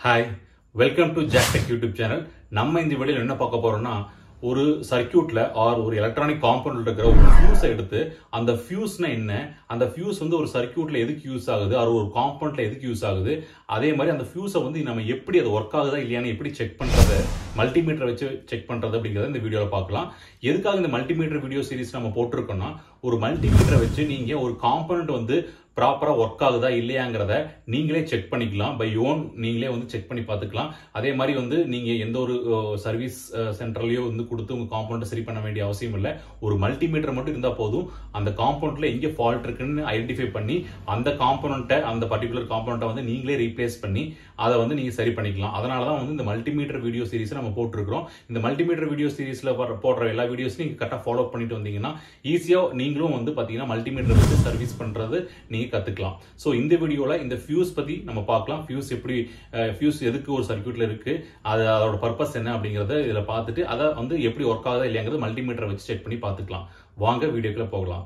hi welcome to Jack Tech YouTube channel நம்ம இந்த வீடியோல என்ன பார்க்க போறோம்னா ஒரு சர்க்கியூட்ல ஆர் ஒரு எலக்ட்ரானிக் காம்பவுண்ட் இருக்கிற ஒரு ஃபியூஸை எடுத்து அந்த ஃபியூஸ்னா என்ன அந்த ஃபியூஸ் வந்து ஒரு சர்க்கியூட்ல எதுக்கு யூஸ் ஆகுது அது ஒரு காம்பவுண்ட்ல எதுக்கு யூஸ் ஆகுது அதே மாதிரி அந்த ஃபியூஸை வந்து நம்ம எப்படி அது ஒர்க் ஆகுதா இல்லையான்னு எப்படி செக் பண்றது மல்டிமீட்டர் வச்சு செக் பண்றது அப்படிங்கறத இந்த வீடியோல பார்க்கலாம் எதுக்காக இந்த மல்டிமீட்டர் வீடியோ சீரிஸ் நம்ம போட்டிருக்கோம்னா ஒரு மல்டிமீட்டரை வச்சு நீங்க ஒரு காம்பனண்ட் வந்து ப்ராப்பரா ஒர்க் ஆகுதா இல்லையாங்கிறத நீங்களே செக் பண்ணிக்கலாம் பை ஓன் நீங்களே வந்து செக் பண்ணி பார்த்துக்கலாம் அதே மாதிரி வந்து நீங்க எந்த ஒரு சர்வீஸ் சென்டர்லயோ வந்து கொடுத்து உங்க காம்பவுண்டை சரி பண்ண வேண்டிய அவசியம் இல்லை ஒரு மல்டிமீட்டர் மட்டும் இருந்தா போதும் அந்த காம்பவுண்ட்ல எங்க ஃபால்ட் இருக்குன்னு ஐடென்டிஃபை பண்ணி அந்த காம்பனண்ட்டை அந்த பர்டிகுலர் காம்பனண்ட்டை வந்து நீங்களே ரீப்ளேஸ் பண்ணி அதை வந்து நீங்க சரி பண்ணிக்கலாம் அதனால தான் வந்து இந்த மல்டிமீட்டர் வீடியோ சீரிஸ் நம்ம போட்டிருக்கிறோம் இந்த மல்டிமீட்டர் வீடியோ சீரிஸ்ல போடுற எல்லா வீடியோஸையும் நீங்க கரெக்டாக ஃபாலோ பண்ணிட்டு வந்தீங்கன்னா ஈஸியா நீங்களும் வந்து பாத்தீங்கன்னா மல்டிமீட்டர் வச்சு சர்வீஸ் பண்றது நீங்க கத்துக்கலாம் ஸோ இந்த வீடியோல இந்த ஃபியூஸ் பத்தி நம்ம பார்க்கலாம் ஃபியூஸ் எப்படி ஃபியூஸ் எதுக்கு ஒரு சர்க்கியூட்ல இருக்கு அது அதோட பர்பஸ் என்ன அப்படிங்கறத இதுல பார்த்துட்டு அதை வந்து எப்படி ஒர்க் ஆகுதா இல்லையாங்கிறது மல்டிமீட்டரை வச்சு செக் பண்ணி பார்த்துக்கலாம் வாங்க வீடியோக்குள்ள போகலாம்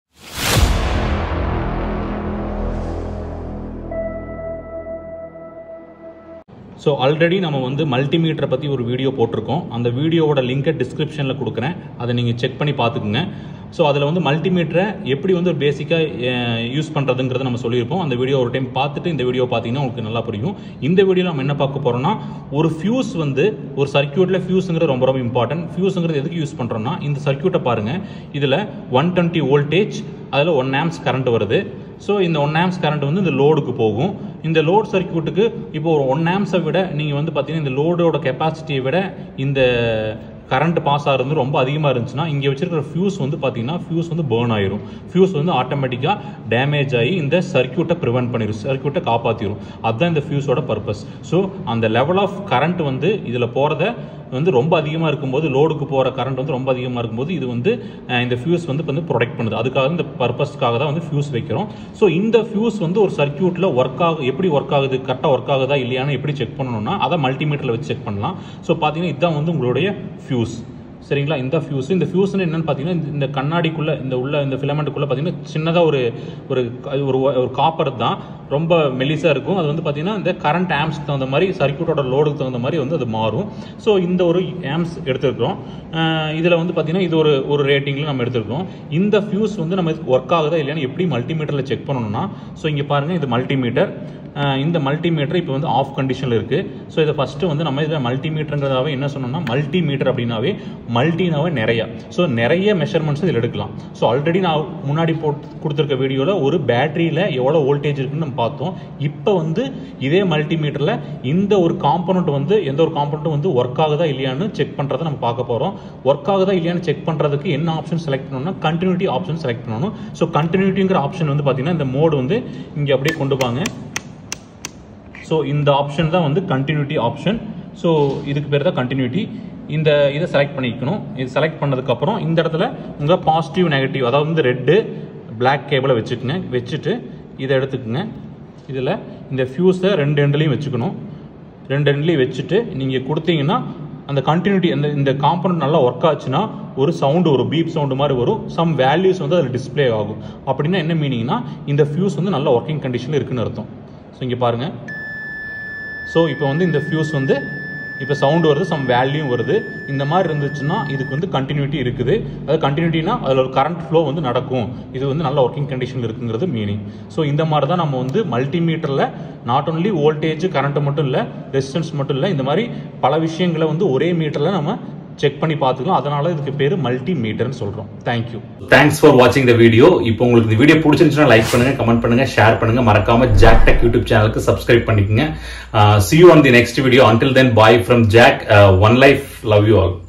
ஸோ ஆல்ரெடி நம்ம வந்து மல்டிமீட்டரை பற்றி ஒரு வீடியோ போட்டிருக்கோம் அந்த வீடியோவோட லிங்கை டிஸ்கிரிப்ஷனில் கொடுக்குறேன் அதை நீங்கள் செக் பண்ணி பார்த்துக்குங்க ஸோ அதில் வந்து மல்டிமீட்டரை எப்படி வந்து ஒரு பேசிக்காக யூஸ் பண்ணுறதுங்கிறத நம்ம சொல்லியிருப்போம் அந்த வீடியோ ஒரு டைம் பார்த்துட்டு இந்த வீடியோ பார்த்தீங்கன்னா உங்களுக்கு நல்லா புரியும் இந்த வீடியோவில் நம்ம என்ன பார்க்க போகிறோம்னா ஒரு ஃபியூஸ் வந்து ஒரு சர்க்கியூட்டில் ஃபியூஸுங்கிறது ரொம்ப ரொம்ப இம்பார்ட்டன்ட் ஃபியூஸுங்கிறது எதுக்கு யூஸ் பண்ணுறோம்னா இந்த சர்க்கியூட்டை பாருங்கள் இதில் ஒன் டுவெண்ட்டி வோல்டேஜ் அதில் ஒன் ஆம்ஸ் கரண்ட் வருது ஸோ இந்த ஒன் ஆம்ஸ் கரண்ட் வந்து இந்த லோடுக்கு போகும் இந்த லோட் சர்க்கியூட்டுக்கு இப்போ ஒரு ஒன் ஆம்ஸை விட நீங்கள் வந்து பார்த்தீங்கன்னா இந்த லோடோட கெப்பாசிட்டியை விட இந்த கரண்ட் பாஸ் ஆகிறது ரொம்ப அதிகமாக இருந்துச்சுன்னா இங்கே வச்சிருக்கிற ஃபியூஸ் வந்து பார்த்தீங்கன்னா ஃபியூஸ் வந்து பேர்ன் ஆயிரும் ஃபியூஸ் வந்து ஆட்டோமேட்டிக்காக டேமேஜ் ஆகி இந்த சர்க்கியூட்டை ப்ரிவென்ட் பண்ணிடும் சர்க்கியூட்டை காப்பாற்றிடும் அதுதான் இந்த ஃபியூஸோட பர்பஸ் ஸோ அந்த லெவல் ஆஃப் கரண்ட் வந்து இதில் போகிறத வந்து ரொம்ப அதிகமாக இருக்கும்போது லோடுக்கு போகிற கரண்ட் வந்து ரொம்ப அதிகமாக இருக்கும்போது இது வந்து இந்த ஃபியூஸ் வந்து வந்து ப்ரொடெக்ட் பண்ணுது அதுக்காக இந்த பர்பஸ்க்காக தான் வந்து ஃபியூஸ் வைக்கிறோம் ஸோ இந்த ஃபியூஸ் வந்து ஒரு சர்க்கியூட்டில் ஒர்க் ஆகு எப்படி ஒர்க் ஆகுது கரெக்டாக ஒர்க் ஆகுதா இல்லையான்னு எப்படி செக் பண்ணணும்னா அதை மல்டிமீட்டரில் வச்சு செக் பண்ணலாம் ஸோ பார்த்தீங்கன்னா இதுதான் வந்து உங்களுடைய ஃபியூஸ் சரிங்களா இந்த ஃபியூஸ் இந்த ஃபியூஸ்னு என்னன்னு பார்த்தீங்கன்னா இந்த கண்ணாடிக்குள்ளே இந்த உள்ள இந்த ஃபிலமெண்ட்டுக்குள்ளே பார்த்தீங்கன்னா சின்னதாக ஒரு ஒரு ஒரு ஒரு காப்பர் தான் ரொம்ப மெலிசாக இருக்கும் அது வந்து பார்த்தீங்கன்னா இந்த கரண்ட் ஆம்ஸ்க்கு தகுந்த மாதிரி சர்க்கியூட்டோட லோடுக்கு தகுந்த மாதிரி வந்து அது மாறும் ஸோ இந்த ஒரு ஆம்ஸ் எடுத்துருக்கோம் இதில் வந்து பார்த்தீங்கன்னா இது ஒரு ஒரு ரேட்டிங்கில் நம்ம எடுத்துருக்கோம் இந்த ஃபியூஸ் வந்து நம்ம ஒர்க் ஆகுதா இல்லையான்னு எப்படி மல்டிமீட்டரில் செக் பண்ணணும்னா ஸோ இங்கே பாருங்கள் இது மல்டிமீட்டர் இந்த மல்டிமீட்டர் இப்போ வந்து ஆஃப் கண்டிஷனில் இருக்குது ஸோ இதை ஃபஸ்ட்டு வந்து நம்ம இதில் மல்டிமீட்டருங்கிறதாவே என்ன சொன்னோம்னா மல்டிமீட்டர் அப்படின்னாவே மல்டினாவே நிறைய ஸோ நிறைய மெஷர்மெண்ட்ஸ் இதில் எடுக்கலாம் ஸோ ஆல்ரெடி நான் முன்னாடி போட்டு கொடுத்துருக்க வீடியோவில் ஒரு பேட்டரியில் எவ்வளோ வோல்டேஜ் இருக்குன்னு நம்ம பார்த்தோம் இப்போ வந்து இதே மல்டிமீட்டரில் இந்த ஒரு காம்பனண்ட் வந்து எந்த ஒரு காம்பனண்ட்டும் வந்து ஒர்க் ஆகுதா இல்லையான்னு செக் பண்ணுறதை நம்ம பார்க்க போகிறோம் ஒர்க் ஆகுதா இல்லையான்னு செக் பண்ணுறதுக்கு என்ன ஆப்ஷன் செலக்ட் பண்ணணும்னா கண்டினியூட்டி ஆப்ஷன் செலக்ட் பண்ணணும் ஸோ கண்டினியூட்டிங்கிற ஆப்ஷன் வந்து பார்த்தீங்கன்னா இந்த மோடு வந்து இங்கே அப்படியே கொண்டு வாங்க ஸோ இந்த ஆப்ஷன் தான் வந்து கண்டினியூட்டி ஆப்ஷன் ஸோ இதுக்கு பேர் தான் கண்டினியூட்டி இந்த இதை செலக்ட் பண்ணிக்கணும் இது செலக்ட் பண்ணதுக்கப்புறம் இந்த இடத்துல உங்கள் பாசிட்டிவ் நெகட்டிவ் அதாவது வந்து ரெட்டு பிளாக் கேபிளை வச்சுக்கோங்க வச்சுட்டு இதை எடுத்துக்கோங்க இதில் இந்த ஃபியூஸை ரெண்டு எண்ட்லையும் வச்சுக்கணும் ரெண்டு எண்ட்லையும் வச்சுட்டு நீங்கள் கொடுத்தீங்கன்னா அந்த கண்டினியூட்டி அந்த இந்த காம்பனண்ட் நல்லா ஒர்க் ஆச்சுன்னா ஒரு சவுண்டு ஒரு பீப் சவுண்டு மாதிரி வரும் சம் வேல்யூஸ் வந்து அதில் டிஸ்பிளே ஆகும் அப்படின்னா என்ன மீனிங்னா இந்த ஃபியூஸ் வந்து நல்ல ஒர்க்கிங் கண்டிஷனில் இருக்குன்னு அர்த்தம் ஸோ இங்கே பாருங்கள் ஸோ இப்போ வந்து இந்த ஃபியூஸ் வந்து இப்போ சவுண்டு வருது சம் வேல்யூம் வருது இந்த மாதிரி இருந்துச்சுன்னா இதுக்கு வந்து கண்டினியூட்டி இருக்குது அது கண்டினியூட்டினா அதில் ஒரு கரண்ட் ஃப்ளோ வந்து நடக்கும் இது வந்து நல்ல ஒர்க்கிங் கண்டிஷனில் இருக்குங்கிறது மீனிங் ஸோ இந்த மாதிரி தான் நம்ம வந்து மல்டிமீட்டரில் நாட் ஓன்லி வோல்டேஜ் கரண்ட் மட்டும் இல்லை ரெசிஸ்டன்ஸ் மட்டும் இல்லை இந்த மாதிரி பல விஷயங்களை வந்து ஒரே மீட்டரில் நம்ம செக் பண்ணி பார்த்துக்கலாம் அதனால இதுக்கு பேர் மல்டி மீட்டர்னு சொல்றோம் தேங்க்யூ தேங்க்ஸ் ஃபார் வாட்சிங் த வீடியோ இப்போ உங்களுக்கு இந்த வீடியோ பிடிச்சிருந்துச்சுன்னா லைக் பண்ணுங்க கமெண்ட் பண்ணுங்க ஷேர் பண்ணுங்க மறக்காம ஜாக் டெக் யூடியூப் சேனலுக்கு சப்ஸ்கிரைப் பண்ணிக்கோங்க see you on the next video until then bye from Jack one life love you all